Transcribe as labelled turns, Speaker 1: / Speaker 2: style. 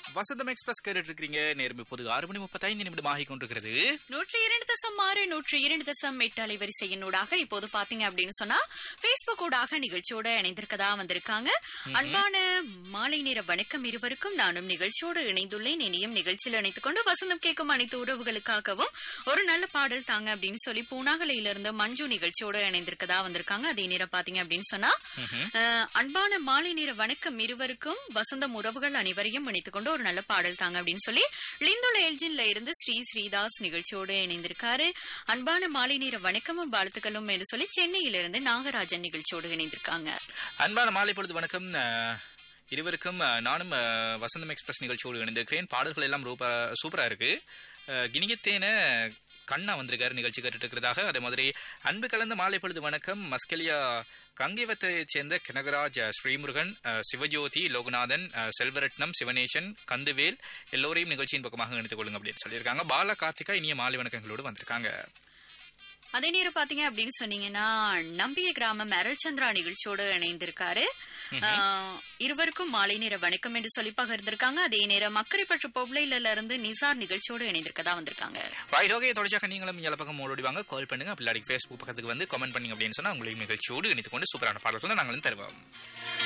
Speaker 1: வசந்தம் express கேட்டுட்டு இருக்கிறீங்க நேரம் இப்போது ஆறு மணி முப்பத்தைந்து நிமிடம் ஆகி கொண்டிருக்கிறது
Speaker 2: நூற்றி இரண்டு தசம் ஆறு நூற்றி இரண்டு தசம் எட்டு அலைவரிசையினூடாக இப்போது பாத்தீங்க அப்படின்னு சொன்னா பேஸ்புக் ஊடாக நிகழ்ச்சியோட இணைந்திருக்கதா வந்திருக்காங்க அன்பான மாலை நேர வணக்கம் இருவருக்கும் நானும் நிகழ்ச்சியோடு இணைந்துள்ளேன் இனியும் நிகழ்ச்சியில் இணைத்துக் கொண்டு வசந்தம் கேட்கும் அனைத்து உறவுகளுக்காகவும் ஒரு நல்ல பாடல் தாங்க அப்படின்னு சொல்லி பூனாகலையில இருந்து மஞ்சு நிகழ்ச்சியோட இணைந்திருக்கதா வந்திருக்காங்க அதே நேரம் பாத்தீங்க அப்படின்னு சொன்னா அஹ், அன்பான மாலை நேர வணக்கம் இருவருக்கும் வசந்தம் உறவுகள் அனைவரையும் இணைத்துக் கொண்டு ஒரு நல்ல பாடல் தாங்க அப்படின்னு சொல்லி லிந்துல எல்ஜின்ல இருந்து ஸ்ரீ ஸ்ரீதாஸ் நிகழ்ச்சியோடு இணைந்திருக்காரு அன்பான மாலை நேர வணக்கமும் வாழ்த்துக்களும் என்று சொல்லி சென்னையிலிருந்து நாகராஜன் நிகழ்ச்சியோடு இணைந்திருக்காங்க
Speaker 1: அன்பான மாலை பொழுது வணக்கம் அஹ், இருவருக்கும் அஹ், நானும் அஹ், வசந்தம் எக்ஸ்பிரஸ் நிகழ்ச்சியோடு இணைந்திருக்கிறேன் பாடல்கள் எல்லாம் ரூபா சூப்பரா இருக்கு அஹ், கினிகத்தேன கண்ணா வந்திருக்காரு நிகழ்ச்சி கேட்டுட்டு இருக்கிறதாக அதே மாதிரி அன்பு கலந்த மாலை பொழுது வணக்கம் மஸ்கலியா கங்கைவத்தைச் சேர்ந்த கனகராஜ் அஹ், ஸ்ரீமுருகன் அஹ், சிவஜோதி லோகநாதன் அஹ், செல்வரட்னம் சிவனேசன் கந்துவேல் எல்லோரையும் நிகழ்ச்சியின் பக்கமாக இணைத்துக் கொள்ளுங்க அப்படின்னு சொல்லியிருக்காங்க பால கார்த்திகா இனிய மாலை வணக்கங்களோடு வந்திருக்காங்க
Speaker 2: அதே நேரம் பாத்தீங்க அப்படின்னு சொன்னீங்கன்னா நம்பிய கிராமம் அருள்சந்திரா நிகழ்ச்சியோடு இணைந்திருக்காரு ஆஹ், இருவருக்கும் மாலை நேர வணக்கம் என்று சொல்லி பகிர்ந்திருக்காங்க அதே நேரம் அக்கறைப்பற்ற பொப்ளைல இருந்து நிசார் நிகழ்ச்சியோடு இணைந்திருக்கதா வந்திருக்காங்க
Speaker 1: ரைட் ஓகே தொடர்ச்சியாக நீங்களும் இயல பக்கம் ஓடி வாங்க கால் பண்ணுங்க அப்படி ஃபேஸ்புக் பக்கத்துக்கு வந்து கமெண்ட் பண்ணீங்க அப்படின்னு சொன்னா உங்களையும் நிகழ்ச்சியோடு இணைத்துக் கொண்டு சூப்பரான பாடல்கள் நாங்களும் தருவோம்